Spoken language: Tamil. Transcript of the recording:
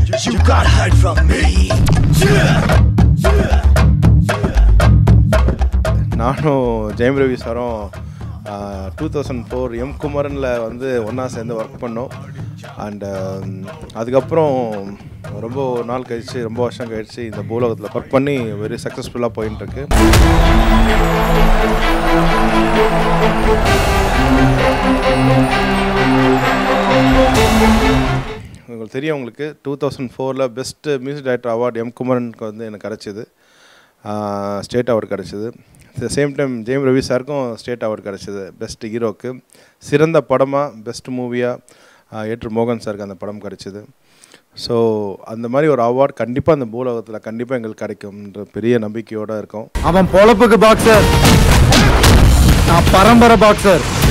You can't hide from me. நானும் ஜெயம் ரவி சாரும் டூ தௌசண்ட் ஃபோர் எம் குமரனில் வந்து ஒன்றா சேர்ந்து ஒர்க் பண்ணோம் அண்டு அதுக்கப்புறம் ரொம்ப நாள் கழிச்சு ரொம்ப வருஷம் கழிச்சு இந்த பூலோகத்தில் ஒர்க் பண்ணி வெரி சக்ஸஸ்ஃபுல்லாக போயின்னு இருக்கு உங்களுக்கு தெரியும் உங்களுக்கு டூ தௌசண்ட் ஃபோரில் best music director award M குமரனுக்கு வந்து எனக்கு கிடச்சிது ஸ்டேட் அவார்டு கிடச்சிது the same time Jayam Ravi சாருக்கும் ஸ்டேட் அவார்டு கிடச்சிது பெஸ்ட் ஹீரோக்கு சிறந்த படமாக பெஸ்ட் மூவியாக ஏற்று மோகன் சாருக்கு அந்த படம் கிடச்சிது ஸோ அந்த மாதிரி ஒரு அவார்டு கண்டிப்பாக அந்த பூலோகத்தில் கண்டிப்பாக எங்களுக்கு கிடைக்கும்ன்ற பெரிய நம்பிக்கையோடு இருக்கோம் அவன் பொழப்புக்கு பாக்ஸர் நான் பரம்பரை பாக்ஸர்